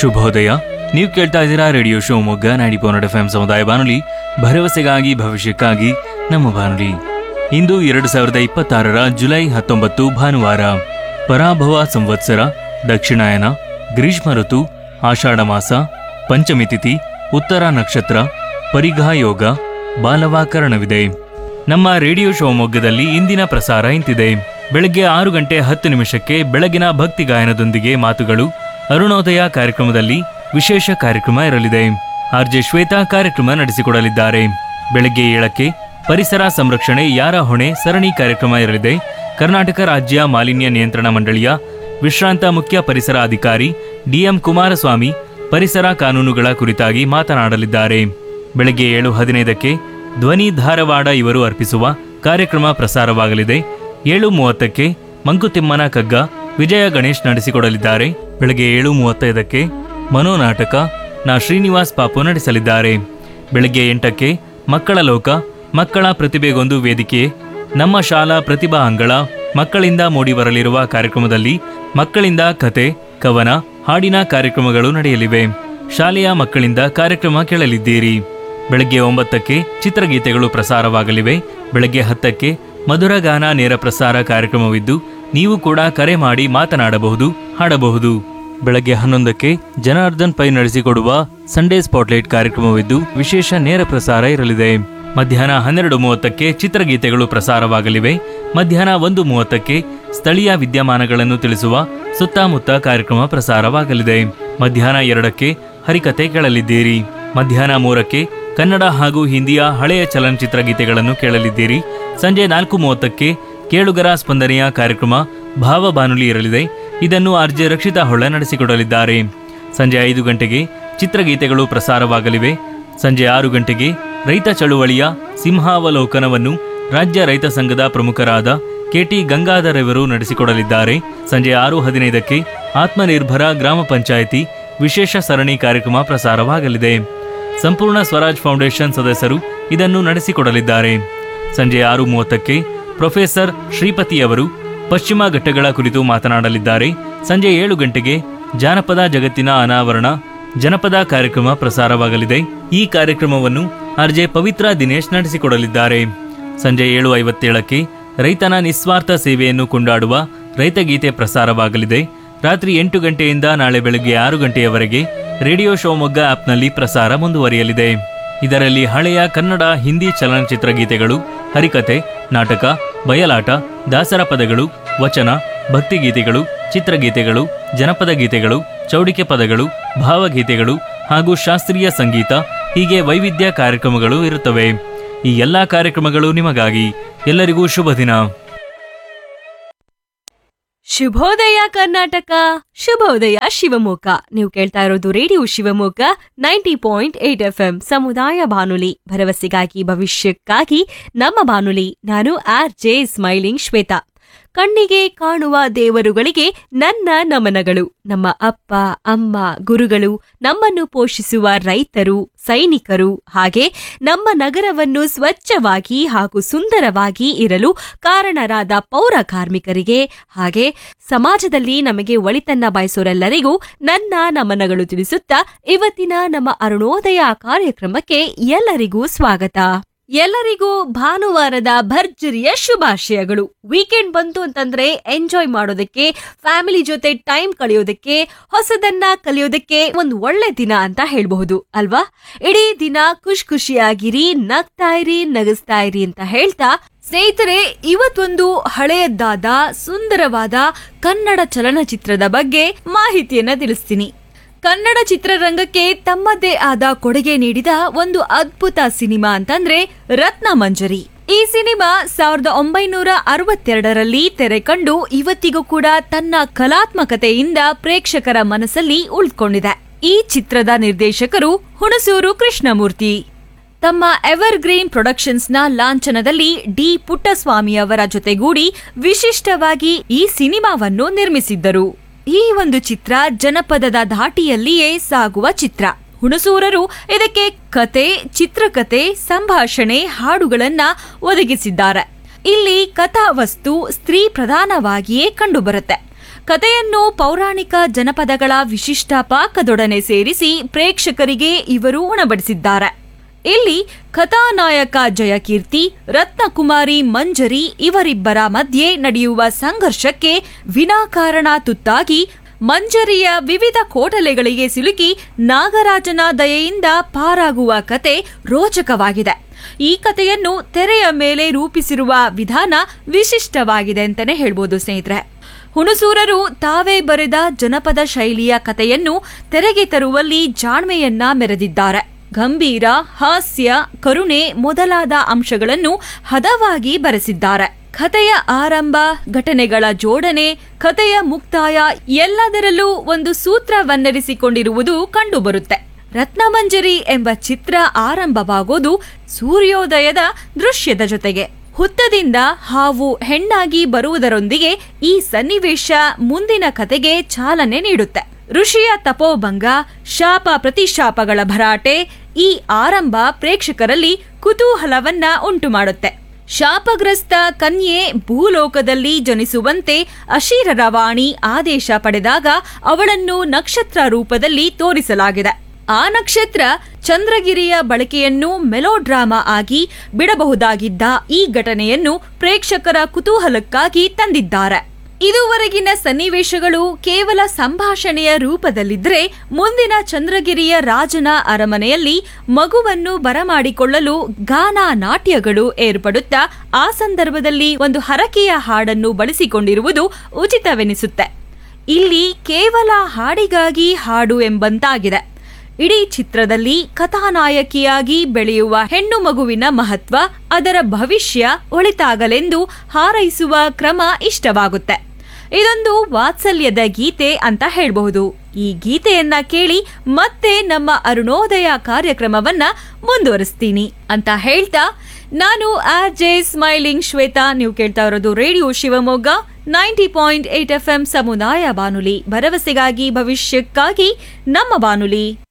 ಶುಭೋದಯ ನೀವು ಕೇಳ್ತಾ ಇದ್ದೀರಾ ರೇಡಿಯೋ ಶಿವಮೊಗ್ಗ ನಾಡಿ ಪೋನಡ್ ಎಫ್ ಸಮುದಾಯ ಬಾನುಲಿ ಭರವಸೆಗಾಗಿ ಭವಿಷ್ಯಕ್ಕಾಗಿ ನಮ್ಮ ಬಾನುಲಿ ಇಂದು ಎರಡು ಸಾವಿರದ ಇಪ್ಪತ್ತಾರರ ಜುಲೈ ಹತ್ತೊಂಬತ್ತು ಭಾನುವಾರ ಪರಾಭವ ಸಂವತ್ಸರ ದಕ್ಷಿಣಾಯನ ಗ್ರೀಷ್ಮ ಋತು ಆಷಾಢ ಮಾಸ ಪಂಚಮಿ ತಿಥಿ ಉತ್ತರ ನಕ್ಷತ್ರ ಪರಿಘಾ ಯೋಗ ಬಾಲವಾಕರಣವಿದೆ ನಮ್ಮ ರೇಡಿಯೋ ಶಿವಮೊಗ್ಗದಲ್ಲಿ ಇಂದಿನ ಪ್ರಸಾರ ಇಂತಿದೆ ಬೆಳಗ್ಗೆ ಆರು ಗಂಟೆ ಹತ್ತು ನಿಮಿಷಕ್ಕೆ ಬೆಳಗಿನ ಭಕ್ತಿ ಗಾಯನದೊಂದಿಗೆ ಮಾತುಗಳು ಅರುಣೋದಯ ಕಾರ್ಯಕ್ರಮದಲ್ಲಿ ವಿಶೇಷ ಕಾರ್ಯಕ್ರಮ ಇರಲಿದೆ ಆರ್ಜೆ ಶ್ವೇತಾ ಕಾರ್ಯಕ್ರಮ ನಡೆಸಿಕೊಡಲಿದ್ದಾರೆ ಬೆಳಗ್ಗೆ ಏಳಕ್ಕೆ ಪರಿಸರ ಸಂರಕ್ಷಣೆ ಯಾರ ಹೊಣೆ ಸರಣಿ ಕಾರ್ಯಕ್ರಮ ಇರಲಿದೆ ಕರ್ನಾಟಕ ರಾಜ್ಯ ಮಾಲಿನ್ಯ ನಿಯಂತ್ರಣ ಮಂಡಳಿಯ ವಿಶ್ರಾಂತ ಮುಖ್ಯ ಪರಿಸರ ಅಧಿಕಾರಿ ಡಿಎಂ ಕುಮಾರಸ್ವಾಮಿ ಪರಿಸರ ಕಾನೂನುಗಳ ಕುರಿತಾಗಿ ಮಾತನಾಡಲಿದ್ದಾರೆ ಬೆಳಗ್ಗೆ ಏಳು ಹದಿನೈದಕ್ಕೆ ಧ್ವನಿ ಧಾರವಾಡ ಇವರು ಅರ್ಪಿಸುವ ಕಾರ್ಯಕ್ರಮ ಪ್ರಸಾರವಾಗಲಿದೆ ಏಳು ಮೂವತ್ತಕ್ಕೆ ಮಂಕುತಿಮ್ಮನ ಕಗ್ಗ ವಿಜಯ ಗಣೇಶ್ ನಡೆಸಿಕೊಡಲಿದ್ದಾರೆ ಬೆಳಗ್ಗೆ ಏಳು ಮೂವತ್ತೈದಕ್ಕೆ ಮನೋನಾಟಕ ನಾ ಶ್ರೀನಿವಾಸ್ ಪಾಪು ನಡೆಸಲಿದ್ದಾರೆ ಬೆಳಗ್ಗೆ ಎಂಟಕ್ಕೆ ಮಕ್ಕಳ ಲೋಕ ಮಕ್ಕಳ ಪ್ರತಿಭೆಗೊಂದು ವೇದಿಕೆ ನಮ್ಮ ಶಾಲಾ ಪ್ರತಿಭಾ ಅಂಗಳ ಮಕ್ಕಳಿಂದ ಮೂಡಿಬರಲಿರುವ ಕಾರ್ಯಕ್ರಮದಲ್ಲಿ ಮಕ್ಕಳಿಂದ ಕತೆ ಕವನ ಹಾಡಿನ ಕಾರ್ಯಕ್ರಮಗಳು ನಡೆಯಲಿವೆ ಶಾಲೆಯ ಮಕ್ಕಳಿಂದ ಕಾರ್ಯಕ್ರಮ ಕೇಳಲಿದ್ದೀರಿ ಬೆಳಗ್ಗೆ ಒಂಬತ್ತಕ್ಕೆ ಚಿತ್ರಗೀತೆಗಳು ಪ್ರಸಾರವಾಗಲಿವೆ ಬೆಳಗ್ಗೆ ಹತ್ತಕ್ಕೆ ಮಧುರಗಾನ ನೇರ ಪ್ರಸಾರ ಕಾರ್ಯಕ್ರಮವಿದ್ದು ನೀವು ಕೂಡ ಕರೆ ಮಾಡಿ ಮಾತನಾಡಬಹುದು ಹಾಡಬಹುದು ಬೆಳಗ್ಗೆ ಹನ್ನೊಂದಕ್ಕೆ ಜನಾರ್ದನ್ ಪೈ ನಡೆಸಿಕೊಡುವ ಸಂಡೇ ಸ್ಪಾಟ್ಲೈಟ್ ಕಾರ್ಯಕ್ರಮವಿದ್ದು ವಿಶೇಷ ನೇರ ಪ್ರಸಾರ ಇರಲಿದೆ ಮಧ್ಯಾಹ್ನ ಹನ್ನೆರಡು ಮೂವತ್ತಕ್ಕೆ ಚಿತ್ರಗೀತೆಗಳು ಪ್ರಸಾರವಾಗಲಿವೆ ಮಧ್ಯಾಹ್ನ ಒಂದು ಮೂವತ್ತಕ್ಕೆ ಸ್ಥಳೀಯ ವಿದ್ಯಮಾನಗಳನ್ನು ತಿಳಿಸುವ ಸುತ್ತಮುತ್ತ ಕಾರ್ಯಕ್ರಮ ಪ್ರಸಾರವಾಗಲಿದೆ ಮಧ್ಯಾಹ್ನ ಎರಡಕ್ಕೆ ಹರಿಕತೆ ಕೇಳಲಿದ್ದೀರಿ ಮಧ್ಯಾಹ್ನ ಮೂರಕ್ಕೆ ಕನ್ನಡ ಹಾಗೂ ಹಿಂದಿಯ ಹಳೆಯ ಚಲನಚಿತ್ರ ಗೀತೆಗಳನ್ನು ಕೇಳಲಿದ್ದೀರಿ ಸಂಜೆ ನಾಲ್ಕು ಮೂವತ್ತಕ್ಕೆ ಕೇಳುಗರ ಸ್ಪಂದನೆಯ ಕಾರ್ಯಕ್ರಮ ಭಾವ ಬಾನುಲಿ ಇರಲಿದೆ ಇದನ್ನು ಆರ್ಜೆ ರಕ್ಷಿತಾ ಹೊಳ್ಳ ನಡೆಸಿಕೊಡಲಿದ್ದಾರೆ ಸಂಜೆ ಐದು ಗಂಟೆಗೆ ಚಿತ್ರಗೀತೆಗಳು ಪ್ರಸಾರವಾಗಲಿವೆ ಸಂಜೆ ಆರು ಗಂಟೆಗೆ ರೈತ ಚಳುವಳಿಯ ಸಿಂಹಾವಲೋಕನವನ್ನು ರಾಜ್ಯ ರೈತ ಸಂಘದ ಪ್ರಮುಖರಾದ ಕೆಟಿ ಗಂಗಾಧರ್ ಇವರು ನಡೆಸಿಕೊಡಲಿದ್ದಾರೆ ಸಂಜೆ ಆರು ಹದಿನೈದಕ್ಕೆ ಆತ್ಮನಿರ್ಭರ ಗ್ರಾಮ ಪಂಚಾಯಿತಿ ವಿಶೇಷ ಸರಣಿ ಕಾರ್ಯಕ್ರಮ ಪ್ರಸಾರವಾಗಲಿದೆ ಸಂಪೂರ್ಣ ಸ್ವರಾಜ್ ಫೌಂಡೇಶನ್ ಸದಸ್ಯರು ಇದನ್ನು ನಡೆಸಿಕೊಡಲಿದ್ದಾರೆ ಸಂಜೆ ಆರು ಮೂವತ್ತಕ್ಕೆ ಪ್ರೊಫೆಸರ್ ಶ್ರೀಪತಿ ಅವರು ಪಶ್ಚಿಮ ಘಟ್ಟಗಳ ಕುರಿತು ಮಾತನಾಡಲಿದ್ದಾರೆ ಸಂಜೆ ಏಳು ಗಂಟೆಗೆ ಜಾನಪದ ಜಗತ್ತಿನ ಅನಾವರಣ ಜನಪದ ಕಾರ್ಯಕ್ರಮ ಪ್ರಸಾರವಾಗಲಿದೆ ಈ ಕಾರ್ಯಕ್ರಮವನ್ನು ಆರ್ಜೆ ಪವಿತ್ರ ದಿನೇಶ್ ನಡೆಸಿಕೊಡಲಿದ್ದಾರೆ ಸಂಜೆ ಏಳು ಐವತ್ತೇಳಕ್ಕೆ ರೈತನ ನಿಸ್ವಾರ್ಥ ಸೇವೆಯನ್ನು ಕೊಂಡಾಡುವ ರೈತಗೀತೆ ಪ್ರಸಾರವಾಗಲಿದೆ ರಾತ್ರಿ ಎಂಟು ಗಂಟೆಯಿಂದ ನಾಳೆ ಬೆಳಗ್ಗೆ ಆರು ಗಂಟೆಯವರೆಗೆ ರೇಡಿಯೋ ಶಿವಮೊಗ್ಗ ಆಪ್ನಲ್ಲಿ ಪ್ರಸಾರ ಮುಂದುವರಿಯಲಿದೆ ಇದರಲ್ಲಿ ಹಳೆಯ ಕನ್ನಡ ಹಿಂದಿ ಚಲನಚಿತ್ರ ಗೀತೆಗಳು ಹರಿಕತೆ ನಾಟಕ ಬಯಲಾಟ ದಾಸರ ಪದಗಳು ವಚನ ಭಕ್ತಿಗೀತೆಗಳು ಚಿತ್ರಗೀತೆಗಳು ಜನಪದ ಗೀತೆಗಳು ಚೌಡಿಕೆ ಪದಗಳು ಭಾವಗೀತೆಗಳು ಹಾಗೂ ಶಾಸ್ತ್ರೀಯ ಸಂಗೀತ ಹೀಗೆ ವೈವಿಧ್ಯ ಕಾರ್ಯಕ್ರಮಗಳು ಇರುತ್ತವೆ ಈ ಎಲ್ಲಾ ಕಾರ್ಯಕ್ರಮಗಳು ನಿಮಗಾಗಿ ಎಲ್ಲರಿಗೂ ಶುಭ ದಿನ ಶುಭೋದಯ ಕರ್ನಾಟಕ ಶುಭೋದಯ ಶಿವಮೊಗ್ಗ ನೀವು ಕೇಳ್ತಾ ಇರೋದು radio Shivamogga ninety point eight F M ಸಮುದಾಯ ಬಾನುಲಿ ಭರವಸೆಗಾಗಿ ಭವಿಷ್ಯಕ್ಕಾಗಿ ನಮ್ಮ ಬಾನುಲಿ ನಾನು ಆರ್ ಜೆ ಸ್ಮೈಲಿಂಗ್ ಶ್ವೇತಾ ಕಣ್ಣಿಗೆ ಕಾಣುವ ದೇವರುಗಳಿಗೆ ನನ್ನ ನಮನಗಳು ನಮ್ಮ ಅಪ್ಪ ಅಮ್ಮ ಗುರುಗಳು ನಮ್ಮನ್ನು ಪೋಷಿಸುವ ರೈತರು ಸೈನಿಕರು ಹಾಗೆ ನಮ್ಮ ನಗರವನ್ನು ಸ್ವಚ್ಛವಾಗಿ ಹಾಗೂ ಸುಂದರವಾಗಿ ಇರಲು ಕಾರಣರಾದ ಪೌರ ಕಾರ್ಮಿಕರಿಗೆ ಹಾಗೆ ಸಮಾಜದಲ್ಲಿ ನಮಗೆ ಒಳಿತನ್ನ ಬಯಸೋರೆಲ್ಲರಿಗೂ ನನ್ನ ನಮನಗಳು ತಿಳಿಸುತ್ತಾ ಇವತ್ತಿನ ನಮ್ಮ ಅರುಣೋದಯ ಕಾರ್ಯಕ್ರಮಕ್ಕೆ ಎಲ್ಲರಿಗೂ ಸ್ವಾಗತ ಎಲ್ಲರಿಗೂ ಭಾನುವಾರದ ಭರ್ಜರಿಯ ಶುಭಾಶಯಗಳು ವೀಕೆಂಡ್ ಬಂತು ಅಂತಂದ್ರೆ ಎಂಜಾಯ್ ಮಾಡೋದಕ್ಕೆ ಫ್ಯಾಮಿಲಿ ಜೊತೆ ಟೈಮ್ ಕಳೆಯೋದಕ್ಕೆ ಹೊಸದನ್ನ ಕಲಿಯೋದಕ್ಕೆ ಒಂದು ಒಳ್ಳೆ ದಿನ ಅಂತ ಹೇಳ್ಬಹುದು ಅಲ್ವಾ ಇಡೀ ದಿನ ಖುಷ್ ಖುಷಿಯಾಗಿರಿ ನಗ್ತಾ ಇರಿ ನಗಿಸ್ತಾ ಇರಿ ಅಂತ ಹೇಳ್ತಾ ಸ್ನೇಹಿತರೆ ಇವತ್ತೊಂದು ಹಳೆಯದ್ದಾದ ಸುಂದರವಾದ ಕನ್ನಡ ಚಲನಚಿತ್ರದ ಬಗ್ಗೆ ಮಾಹಿತಿಯನ್ನ ತಿಳಿಸ್ತೀನಿ ಕನ್ನಡ ಚಿತ್ರರಂಗಕ್ಕೆ ತಮ್ಮದೇ ಆದ ಕೊಡುಗೆ ನೀಡಿದ ಒಂದು ಅದ್ಭುತ ಸಿನಿಮಾ ಅಂತಂದ್ರೆ ರತ್ನ ಮಂಜರಿ ಈ ಸಿನಿಮಾ ಸಾವಿರದ ಒಂಬೈನೂರ ಅರವತ್ತೆರಡರಲ್ಲಿ ತೆರೆ ಕಂಡು ಇವತ್ತಿಗೂ ಕೂಡ ತನ್ನ ಕಲಾತ್ಮಕತೆಯಿಂದ ಪ್ರೇಕ್ಷಕರ ಮನಸ್ಸಲ್ಲಿ ಉಳಿದುಕೊಂಡಿದೆ ಈ ಚಿತ್ರದ ನಿರ್ದೇಶಕರು ಹುಣಸೂರು ಕೃಷ್ಣಮೂರ್ತಿ ತಮ್ಮ ಎವರ್ ಗ್ರೀನ್ ಪ್ರೊಡಕ್ಷನ್ಸ್ನ ಲಾಂಛನದಲ್ಲಿ ಡಿ ಪುಟ್ಟಸ್ವಾಮಿ ಅವರ ಜೊತೆಗೂಡಿ ವಿಶಿಷ್ಟವಾಗಿ ಈ ಸಿನಿಮಾವನ್ನು ನಿರ್ಮಿಸಿದ್ದರು ಈ ಒಂದು ಚಿತ್ರ ಜನಪದದ ಧಾಟಿಯಲ್ಲಿಯೇ ಸಾಗುವ ಚಿತ್ರ ಹುಣಸೂರರು ಇದಕ್ಕೆ ಕತೆ ಚಿತ್ರಕತೆ ಸಂಭಾಷಣೆ ಹಾಡುಗಳನ್ನ ಒದಗಿಸಿದ್ದಾರೆ ಇಲ್ಲಿ ಕಥಾವಸ್ತು ಸ್ತ್ರೀ ಪ್ರಧಾನವಾಗಿಯೇ ಕಂಡುಬರುತ್ತೆ ಕಥೆಯನ್ನು ಪೌರಾಣಿಕ ಜನಪದಗಳ ವಿಶಿಷ್ಟ ಪಾಕದೊಡನೆ ಸೇರಿಸಿ ಪ್ರೇಕ್ಷಕರಿಗೆ ಇವರು ಉಣಬಡಿಸಿದ್ದಾರೆ ಇಲ್ಲಿ ಕಥಾನಾಯಕ ಜಯಕೀರ್ತಿ ರತ್ನಕುಮಾರಿ ಮಂಜರಿ ಇವರಿಬ್ಬರ ಮಧ್ಯೆ ನಡೆಯುವ ಸಂಘರ್ಷಕ್ಕೆ ವಿನಾಕಾರಣ ತುತ್ತಾಗಿ ಮಂಜರಿಯ ವಿವಿಧ ಕೋಟಲೆಗಳಿಗೆ ಸಿಲುಕಿ ನಾಗರಾಜನ ದಯೆಯಿಂದ ಪಾರಾಗುವ ಕತೆ ರೋಚಕವಾಗಿದೆ ಈ ಕಥೆಯನ್ನು ತೆರೆಯ ಮೇಲೆ ರೂಪಿಸಿರುವ ವಿಧಾನ ವಿಶಿಷ್ಟವಾಗಿದೆ ಅಂತಾನೆ ಹೇಳ್ಬೋದು ಸ್ನೇಹಿತರೆ ಹುಣಸೂರರು ತಾವೇ ಬರೆದ ಜನಪದ ಶೈಲಿಯ ಕಥೆಯನ್ನು ತೆರೆಗೆ ತರುವಲ್ಲಿ ಜಾಣ್ಮೆಯನ್ನ ಮೆರೆದಿದ್ದಾರೆ ಗಂಭೀರ ಹಾಸ್ಯ ಕರುಣೆ ಮೊದಲಾದ ಅಂಶಗಳನ್ನು ಹದವಾಗಿ ಬರೆಸಿದ್ದಾರೆ ಕಥೆಯ ಆರಂಭ ಘಟನೆಗಳ ಜೋಡಣೆ ಕಥೆಯ ಮುಕ್ತಾಯ ಎಲ್ಲದರಲ್ಲೂ ಒಂದು ಸೂತ್ರವನ್ನರಿಸಿಕೊಂಡಿರುವುದು ಕಂಡುಬರುತ್ತೆ ರತ್ನಮಂಜರಿ ಎಂಬ ಚಿತ್ರ ಆರಂಭವಾಗೋದು ಸೂರ್ಯೋದಯದ ದೃಶ್ಯದ ಜೊತೆಗೆ ಹುತ್ತದಿಂದ ಹಾವು ಹೆಣ್ಣಾಗಿ ಬರುವುದರೊಂದಿಗೆ ಈ ಸನ್ನಿವೇಶ ಮುಂದಿನ ಕತೆಗೆ ಚಾಲನೆ ನೀಡುತ್ತೆ ಋಷಿಯ ತಪೋಭಂಗ ಶಾಪ ಪ್ರತಿಶಾಪಗಳ ಭರಾಟೆ ಈ ಆರಂಭ ಪ್ರೇಕ್ಷಕರಲ್ಲಿ ಕುತೂಹಲವನ್ನ ಉಂಟುಮಾಡುತ್ತೆ ಶಾಪಗ್ರಸ್ತ ಕನ್ಯೆ ಭೂಲೋಕದಲ್ಲಿ ಜನಿಸುವಂತೆ ಅಶೀರರ ವಾಣಿ ಆದೇಶ ಪಡೆದಾಗ ಅವಳನ್ನು ನಕ್ಷತ್ರ ರೂಪದಲ್ಲಿ ತೋರಿಸಲಾಗಿದೆ ಆ ನಕ್ಷತ್ರ ಚಂದ್ರಗಿರಿಯ ಬಳಕೆಯನ್ನು ಮೆಲೋಡ್ರಾಮಾ ಆಗಿ ಬಿಡಬಹುದಾಗಿದ್ದ ಈ ಘಟನೆಯನ್ನು ಪ್ರೇಕ್ಷಕರ ಕುತೂಹಲಕ್ಕಾಗಿ ತಂದಿದ್ದಾರೆ ಇದುವರೆಗಿನ ಸನ್ನಿವೇಶಗಳು ಕೇವಲ ಸಂಭಾಷಣೆಯ ರೂಪದಲ್ಲಿದ್ದರೆ ಮುಂದಿನ ಚಂದ್ರಗಿರಿಯ ರಾಜನ ಅರಮನೆಯಲ್ಲಿ ಮಗುವನ್ನು ಬರಮಾಡಿಕೊಳ್ಳಲು ಗಾನ ನಾಟ್ಯಗಳು ಏರ್ಪಡುತ್ತಾ ಆ ಸಂದರ್ಭದಲ್ಲಿ ಒಂದು ಹರಕೆಯ ಹಾಡನ್ನು ಬಳಸಿಕೊಂಡಿರುವುದು ಉಚಿತವೆನಿಸುತ್ತೆ ಇಲ್ಲಿ ಕೇವಲ ಹಾಡಿಗಾಗಿ ಹಾಡು ಎಂಬಂತಾಗಿದೆ ಇಡೀ ಚಿತ್ರದಲ್ಲಿ ಕಥಾನಾಯಕಿಯಾಗಿ ಬೆಳೆಯುವ ಹೆಣ್ಣು ಮಗುವಿನ ಮಹತ್ವ ಅದರ ಭವಿಷ್ಯ ಒಳಿತಾಗಲೆಂದು ಹಾರೈಸುವ ಕ್ರಮ ಇಷ್ಟವಾಗುತ್ತೆ ಇದೊಂದು ವಾತ್ಸಲ್ಯದ ಗೀತೆ ಅಂತ ಹೇಳ್ಬಹುದು ಈ ಗೀತೆಯನ್ನ ಕೇಳಿ ಮತ್ತೆ ನಮ್ಮ ಅರುಣೋದಯ ಕಾರ್ಯಕ್ರಮವನ್ನ ಮುಂದುವರಿಸ್ತೀನಿ ಅಂತ ಹೇಳ್ತಾ ನಾನು ಆರ್ ಜೆ ಸ್ಮೈಲಿಂಗ್ ಶ್ವೇತಾ ನೀವು ಕೇಳ್ತಾ ಇರೋದು radio Shivamogga ninety point eight F M ಸಮುದಾಯ ಬಾನುಲಿ ಭರವಸೆಗಾಗಿ ಭವಿಷ್ಯಕ್ಕಾಗಿ ನಮ್ಮ ಬಾನುಲಿ